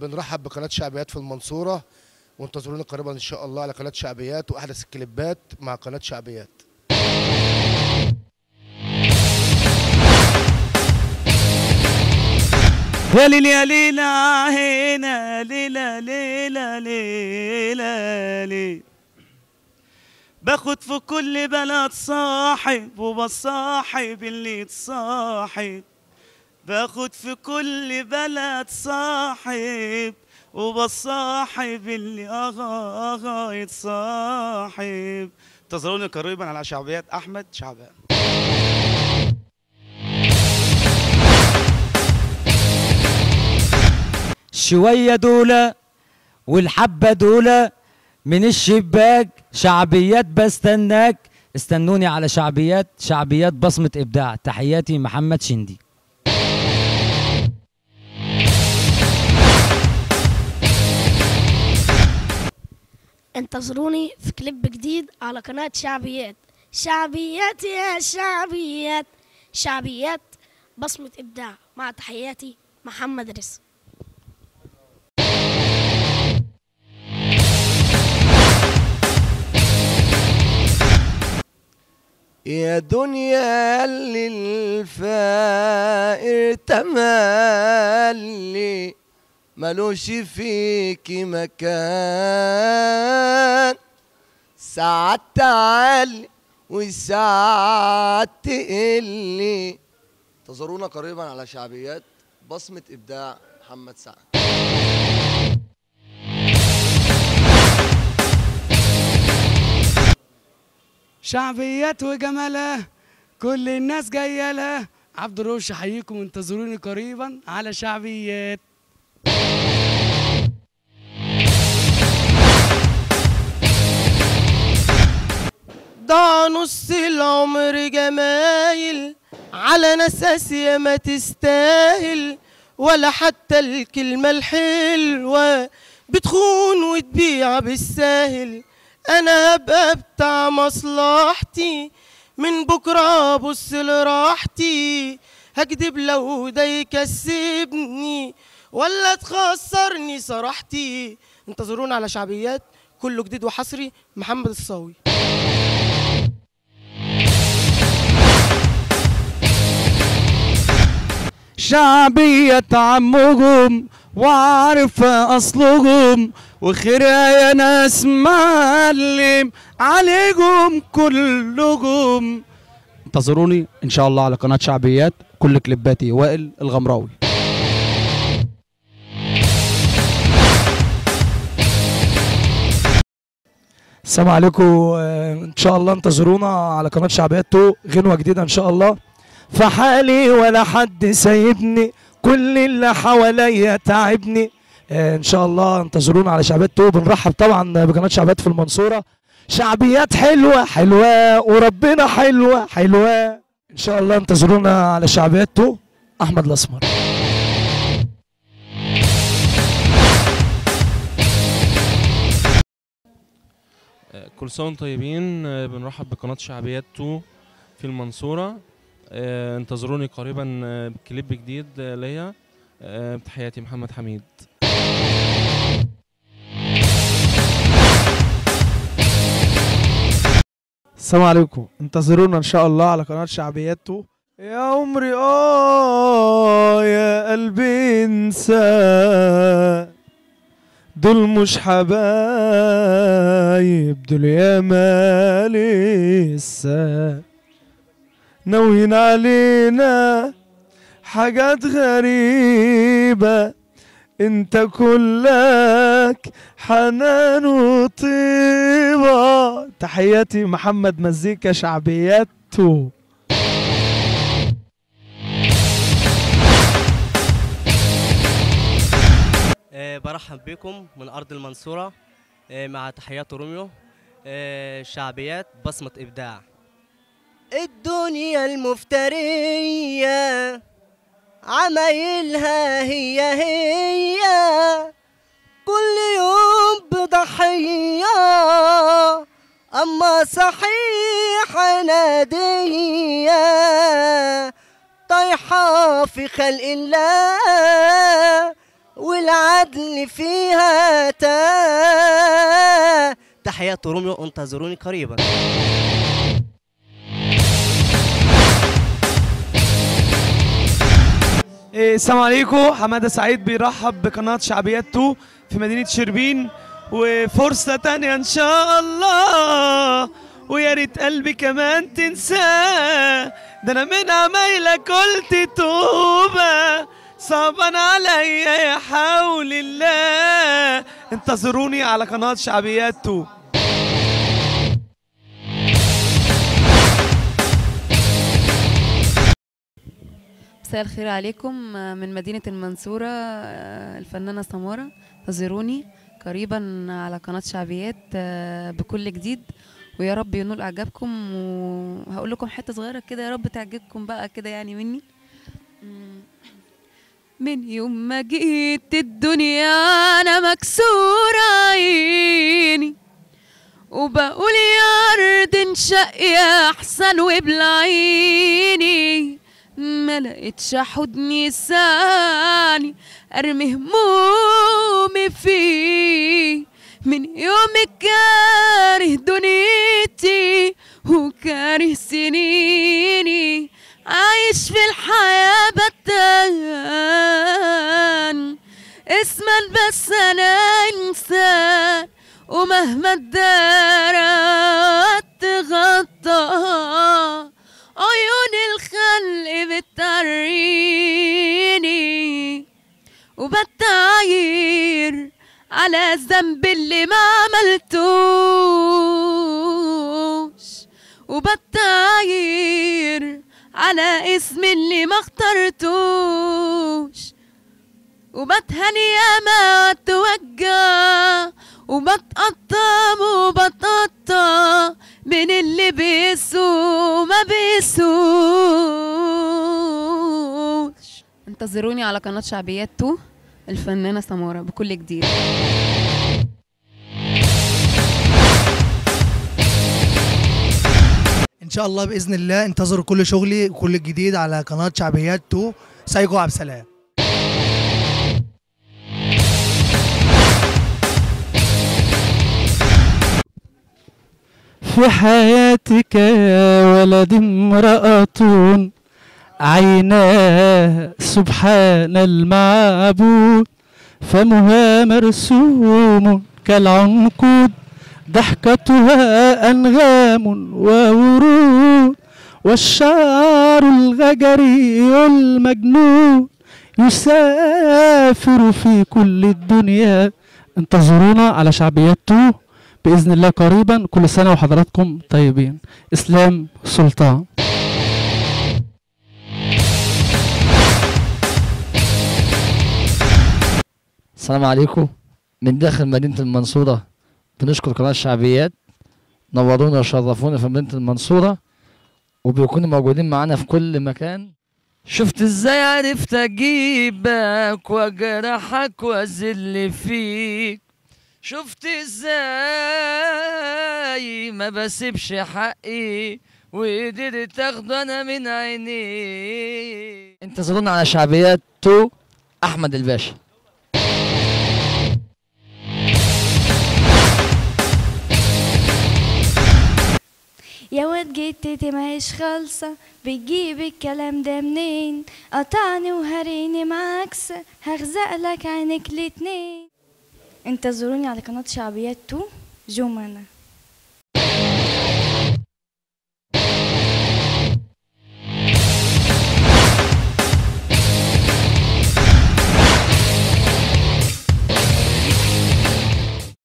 بنرحب بقناه شعبيات في المنصوره وانتظرونا قريبا ان شاء الله على قناه شعبيات واحدث الكليبات مع قناه شعبيات يا ليل يا ليلى هنا ليلى ليلى ليلى ليلى باخد في كل بلد صاحب وبصاحب اللي يتصاحب باخد في كل بلد صاحب وبصاحب اللي اغا اغا يتصاحب انتظروني قريبا على شعبيات احمد شعبان شوية دولة والحبة دولة من الشباك شعبيات بستناك استنوني على شعبيات شعبيات بصمة إبداع تحياتي محمد شندي انتظروني في كليب جديد على قناة شعبيات شعبيات يا شعبيات شعبيات بصمة إبداع مع تحياتي محمد رزق يا دنيا اللي الفائر تملي ملوش فيكي مكان ساعات تعلي وساعات تقلي انتظرونا قريبا على شعبيات بصمة إبداع محمد سعد شعبيات وجمالها كل الناس جايه لها عبد الروش احييكم انتظروني قريبا على شعبيات ضاع نص العمر جمايل على ناس ما تستاهل ولا حتى الكلمة الحلوة بتخون وتبيع بالساهل أنا هبقى بتاع مصلحتي من بكرة أبص لراحتي هكدب لو ده يكسبني ولا تخسرني صراحتي انتظرونا على شعبيات كله جديد وحصري محمد الصاوي شعبية عمهم وعارف أصلهم وخيرها يا ناس معلم عليكم كلكم انتظروني إن شاء الله على قناة شعبيات كل كليباتي وائل الغمراوي السلام عليكم آه، ان شاء الله انتظرونا على قناه شعبيات تو غنوه جديده ان شاء الله في حالي ولا حد سايبني كل اللي حواليا تعبني آه، ان شاء الله انتظرونا على شعبيات تو بنرحب طبعا بقناه شعبيات في المنصوره شعبيات حلوه حلوه وربنا حلوه حلوه ان شاء الله انتظرونا على شعبيات تو احمد الاسمر كل سنة وانتم طيبين آه، بنرحب بقناة شعبيات 2 في المنصورة آه، انتظروني قريبا آه، بكليب جديد آه، ليا آه، بتحياتي محمد حميد السلام عليكم انتظرونا ان شاء الله على قناه شعبياته يا عمري اه يا قلبي انسى دول مش حبايب دول يا ما لسه ناويين علينا حاجات غريبة انت كلك حنان وطيبة تحياتي محمد مزيكا شعبياته آه، برحب بكم من أرض المنصورة آه، مع تحيات روميو آه، شعبيات بصمة إبداع الدنيا المفترية عمايلها هي هي كل يوم بضحية أما صحيح نادية طايحة في خلق الله والعدل فيها تاه تحيات روميو انتظروني قريبا إيه، السلام عليكم حماده سعيد بيرحب بقناه شعبيات 2 في مدينه شربين وفرصه تانية ان شاء الله ويا ريت قلبي كمان تنساه ده انا من عمايلك قلت توبه صعبان عليا يا حول الله انتظروني على قناه شعبيات 2 مساء الخير عليكم آه، من مدينة المنصورة آه، الفنانة سمارة انتظروني قريبا على قناة شعبيات آه، بكل جديد ويا رب ينول اعجابكم وهقول لكم حتة صغيرة كده يا رب تعجبكم بقى كده يعني مني مم. من يوم ما جيت الدنيا انا مكسورة عيني وبقول يا ارض انشق يا احسن وبالعيني ما لقيتش حضني ساني ارمي همومي فيه من يوم كاره دنيتي وكاره سنيني عايش في الحياة بتان اسما بس انا انسان ومهما اتدارت تغطى عيون الخلق بتعريني وبتعاير على الذنب اللي ما عملتوش وبتعاير على اسم اللي ما اخترتوش وبتهني ياما واتوجع وبتقطم وبتقطع من اللي بيسوا ما بيسوش انتظروني على قناة شعبيات 2 الفنانة سمارة بكل جديد ان شاء الله باذن الله انتظروا كل شغلي وكل الجديد على قناه شعبيات 2 سايكو عبد السلام في حياتك يا ولد امرأة عيناه سبحان المعبود فمها مرسوم كالعنقود ضحكتها أنغام وورود والشعر الغجري المجنون يسافر في كل الدنيا انتظرونا على شعبيات 2 بإذن الله قريبا كل سنة وحضراتكم طيبين إسلام سلطان السلام عليكم من داخل مدينة المنصورة بنشكر قناة الشعبيات نورونا وشرفونا في مدينة المنصورة وبيكونوا موجودين معانا في كل مكان شفت ازاي عرفت اجيبك واجرحك واذل فيك شفت ازاي ما بسيبش حقي وقدرت اخده انا من عينيك انتظرونا على شعبيات 2 احمد الباشا يا واد جتتي ماهيش خالصة بتجيب الكلام ده منين قطعني وهريني معاكس هغزق لك عينك الاتنين انتظروني على قناة شعبيات 2 جمانة